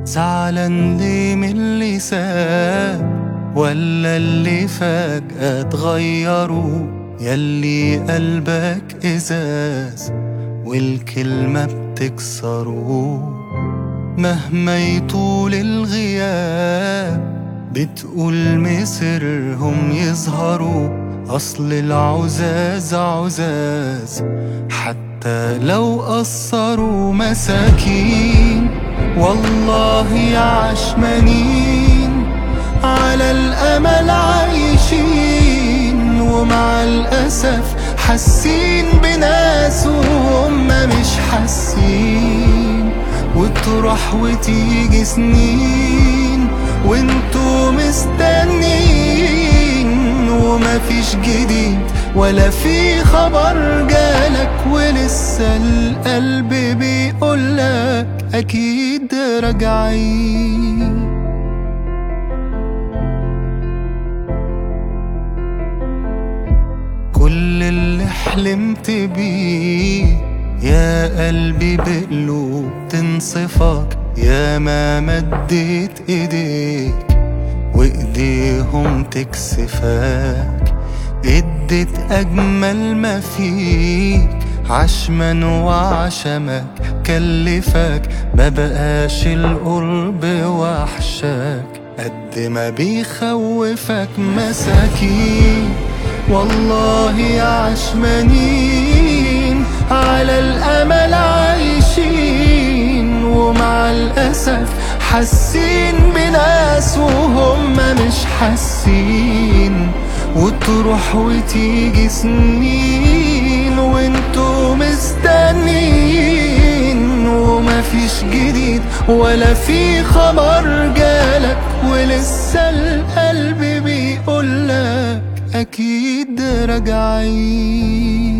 زعلان ليه من اللي ساب ولا اللي فجأة اتغيروا يلي قلبك إزاز والكلمة بتكسره مهما يطول الغياب بتقول مصيرهم يظهروا أصل العزاز عزاز حتى لو قصروا مساكين والله عشمانين على الأمل عايشين ومع الأسف حاسين بناس وهم مش حاسين وتروح وتيجي سنين وانتوا مستنين ومفيش جديد ولا في خبر جالك ولسه القلب بيقولك أكيد راجعين كل اللي حلمت بيه يا قلبي بقلوب تنصفك يا ما مديت ايديك وايديهم تكسفك اديت اجمل ما فيك عشما وعشمك كلفك ما بقاش القرب وحشك قد ما بيخوفك مساكين والله عشمانين على الأمل عايشين ومع الأسف حاسين بناس وهم مش حاسين وتروح وتيجي سنين وانتوا مستنين ومفيش جديد ولا في خبر جالك ولسه القلب بيقولك أكيد راجعين